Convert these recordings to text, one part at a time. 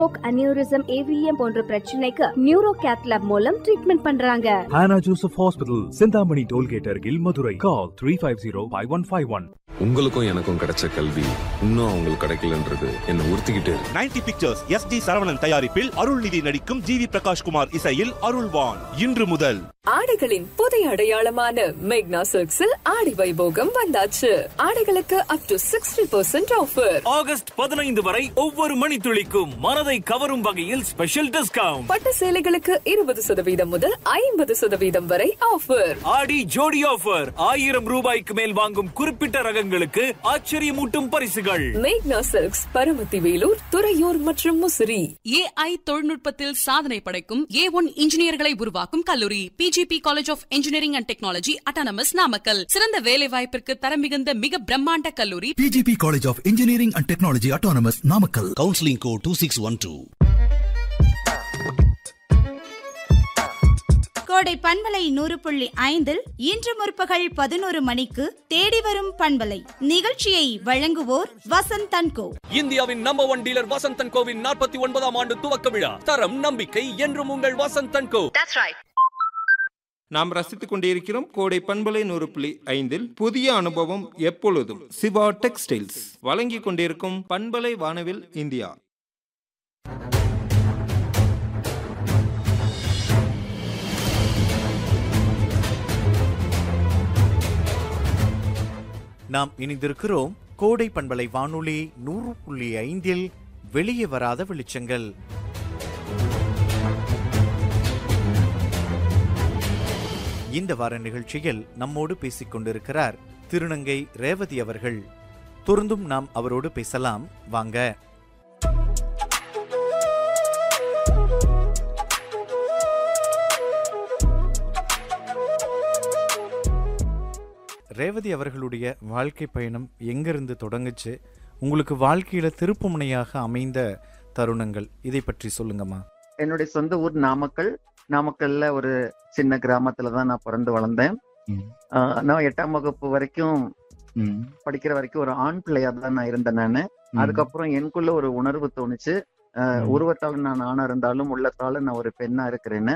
Stroke aneurysm A V M போன்ற பிரச்சனைக்கு neuro cath lab மூலம் ட்ரீட்மெண்ட் பண்றாங்க Hannah Joseph Hospital, Sindhamani Tollgate அருகில் Madurai call three five zero five one five one உங்களுக்கும் எனக்கும் கிடைச்ச கல்வி இன்னும் அவங்களுக்கு கிடைக்கலன்றது என்னை உறுத்திக்கிட்டே இருக்கு ninety pictures S T Saravanan தயாரிப்பில் அருள்நிதி நடிக்கும் ஜி வி பிரகாஷ் குமார் இசையில் அருள்வான் இன்று முதல் ஆடைகளின் புதிய அடையாளமான மேக்னா சில்க்ஸில் ஆடி வைபோகம் வந்தாச்சு ஆடைகளுக்கு up to sixty percent offer August பதினைந்து வரை ஒவ்வொரு மணித்துளிக்கும் மனதை கவரும் வகையில் ஸ்பெஷல் டிஸ்கவுண்ட் பட்டு சேலைகளுக்கு இருபது சதவீதம் முதல் ஐம்பது சதவீதம் வரை ஆஃபர் ஆடி ஜோடி ஆஃபர் ஆயிரம் ரூபாய்க்கு மேல் வாங்கும் குறிப்பிட்ட ரகங்களுக்கு ஆச்சரியமூட்டும் பரிசுகள் மேக்னா சில்க்ஸ் பரமத்தி வேலூர் துறையூர் மற்றும் முசிறி ஏஐ தொழில்நுட்பத்தில் சாதனை படைக்கும் ஏ ஒன் இன்ஜினியர்களை உருவாக்கும் கல்லூரி P G P college of engineering and technology autonomous Namakkal சிறந்த வேலை வாய்ப்பிற்கு தரம் மிகுந்த மிக பிரம்மாண்ட கல்லூரி PGP College of Engineering and Technology Autonomous Namakkal. counseling code 2612 கோடை பண்பலை நூறு புள்ளி ஐந்தில் இன்று முற்பகல் பதினோரு மணிக்கு தேடி வரும் பண்பலை நிகழ்ச்சியை வழங்குவோர் வசந்த் தன்கோ இந்தியாவின் நம்பர் ஒன் டீலர் வசந்தன் கோவின் நாற்பத்தி ஒன்பதாம் ஆண்டு துவக்க விழா தரம் நம்பிக்கை என்றும் உங்கள் வசந்தன் கோ நாம் ரசித்துக் கொண்டிருக்கிறோம் கோடை பண்பலை நூறு புள்ளி ஐந்தில் புதிய அனுபவம் எப்பொழுதும் சிவா டெக்ஸ்டைல்ஸ் வழங்கிக் கொண்டிருக்கும் பண்பலை வானவில் இந்தியா நாம் இணைந்திருக்கிறோம் கோடை பண்பலை வானொலி நூறு புள்ளி ஐந்தில் வெளியே வராத வெளிச்சங்கள் இந்த வார நிகழ்ச்சியில் நம்மோடு பேசிக் கொண்டிருக்கிறார் திருநங்கை ரேவதி அவர்கள் தொடர்ந்தும் நாம் அவரோடு பேசலாம் வாங்க ரேவதி அவர்களுடைய வாழ்க்கை பயணம் எங்கிருந்து தொடங்குச்சு உங்களுக்கு வாழ்க்கையில திருப்புமுனையாக அமைந்த தருணங்கள் இதை பற்றி சொல்லுங்கம்மா என்னுடைய சொந்த ஊர் நாமக்கல் நாமக்கல்ல ஒரு சின்ன கிராமத்துல தான் நான் பிறந்து வளர்ந்தேன் ஆஹ் நான் எட்டாம் வகுப்பு வரைக்கும் படிக்கிற வரைக்கும் ஒரு ஆண் பிள்ளையா தான் நான் இருந்தேன் நானு அதுக்கப்புறம் எனக்குள்ள ஒரு உணர்வு தோணுச்சு ஆஹ் உருவத்தால நான் ஆணா இருந்தாலும் உள்ளத்தால நான் ஒரு பெண்ணா இருக்கிறேன்னு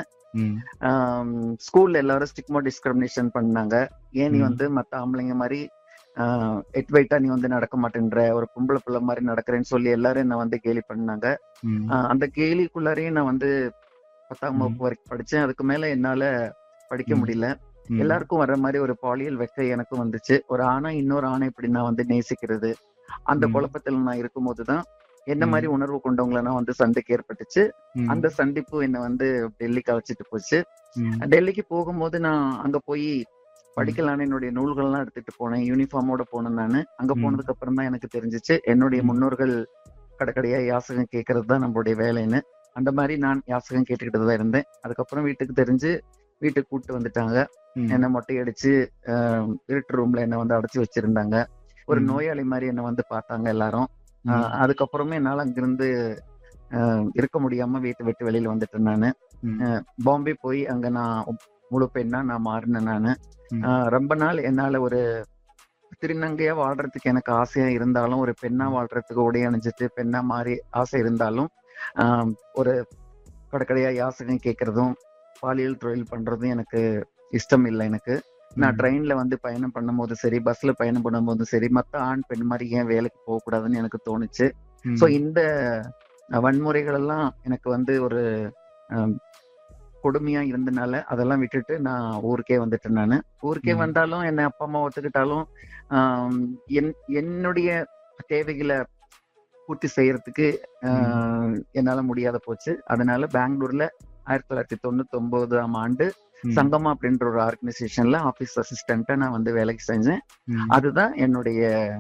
ஸ்கூல்ல எல்லாரும் ஸ்டிக்மோ டிஸ்கிரிமினேஷன் பண்ணாங்க ஏன் நீ வந்து மத்த ஆம்பளைங்க மாதிரி எட் வெயிட்டா நீ வந்து நடக்க மாட்டேன்ற ஒரு பொம்பளை பிள்ளை மாதிரி நடக்கிறேன்னு சொல்லி எல்லாரும் என்ன வந்து கேலி பண்ணாங்க ஆஹ் அந்த கேலிக்குள்ளாரையும் நான் வந்து பத்தாம் வகுப்பு வரைக்கும் படிச்சேன் அதுக்கு மேல என்னால படிக்க முடியல எல்லாருக்கும் வர்ற மாதிரி ஒரு பாலியல் வெக்கை எனக்கும் வந்துச்சு ஒரு ஆணை இன்னொரு ஆணை இப்படி நான் வந்து நேசிக்கிறது அந்த குழப்பத்துல நான் இருக்கும்போதுதான் என்ன மாதிரி உணர்வு கொண்டவங்களை நான் வந்து சண்டைக்கு ஏற்பட்டுச்சு அந்த சந்திப்பு என்னை வந்து டெல்லிக்கு அழைச்சிட்டு போச்சு டெல்லிக்கு போகும்போது நான் அங்க போய் படிக்கலான்னு என்னுடைய நூல்கள்லாம் எடுத்துட்டு போனேன் யூனிஃபார்மோட போனேன் நானு அங்க போனதுக்கு அப்புறம் தான் எனக்கு தெரிஞ்சிச்சு என்னுடைய முன்னோர்கள் கடைக்கடையா யாசகம் கேட்கறது தான் நம்மளுடைய வேலைன்னு அந்த மாதிரி நான் யாசகம் கேட்டுக்கிட்டு தான் இருந்தேன் அதுக்கப்புறம் வீட்டுக்கு தெரிஞ்சு வீட்டுக்கு கூப்பிட்டு வந்துட்டாங்க என்னை மொட்டை அடிச்சு ஆஹ், இருட்டு ரூம்ல என்ன வந்து அடைச்சு வச்சிருந்தாங்க ஒரு நோயாளி மாதிரி என்ன வந்து பார்த்தாங்க எல்லாரும் ஆஹ், அதுக்கப்புறமே என்னால அங்கிருந்து ஆஹ், இருக்க முடியாம வீட்டை விட்டு வெளியில வந்துட்டேன் நானு ஆஹ், பாம்பே போய் அங்க நான் முழு பெண்ணா நான் மாறினேன் நானு ஆஹ், ரொம்ப நாள் என்னால ஒரு திருநங்கையா வாழ்றதுக்கு எனக்கு ஆசையா இருந்தாலும் ஒரு பெண்ணா வாழ்றதுக்கு உடை அணிஞ்சிட்டு பெண்ணா மாறி ஆசை இருந்தாலும் ஆஹ், ஒரு கடைக்கடையா யாசகம் கேட்கறதும் பாலியல் தொழில் பண்றதும் எனக்கு இஷ்டம் இல்லை எனக்கு நான் ட்ரெயின்ல வந்து பயணம் பண்ணும்போது சரி பஸ்ல பயணம் பண்ணும்போது சரி மத்த ஆண் பெண் மாதிரி ஏன் வேலைக்கு போக கூடாதுன்னு எனக்கு தோணுச்சு சோ இந்த அஹ், வன்முறைகள் எல்லாம் எனக்கு வந்து ஒரு அஹ், கொடுமையா இருந்தனால அதெல்லாம் விட்டுட்டு நான் ஊருக்கே வந்துட்டேன் நானு ஊருக்கே வந்தாலும் என்ன அப்பா அம்மா ஒத்துக்கிட்டாலும் ஆம், என் என்னுடைய தேவைகளை பூர்த்தி செய்யறதுக்கு ஆஹ், என்னால முடியாத போச்சு அதனால பெங்களூர்ல ஆயிரத்தி தொள்ளாயிரத்தி தொண்ணூத்தி ஒன்பதாம் ஆண்டு சங்கமா அப்படின்ற ஒரு ஆர்கனைசேஷன்ல ஆபீஸ் அசிஸ்டண்டா நான் வந்து வேலைக்கு செஞ்சேன் அதுதான் என்னுடைய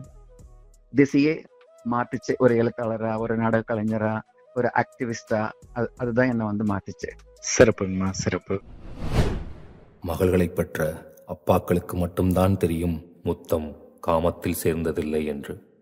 திசையே மாத்துச்சு ஒரு எழுத்தாளரா ஒரு நாடக கலைஞரா ஒரு ஆக்டிவிஸ்டா அது அதுதான் என்னை வந்து மாத்துச்சு சிறப்புங்கம்மா சிறப்பு மகள்களை பெற்ற அப்பாக்களுக்கு மட்டும்தான் தெரியும் முத்தம் காமத்தில் சேர்ந்ததில்லை என்று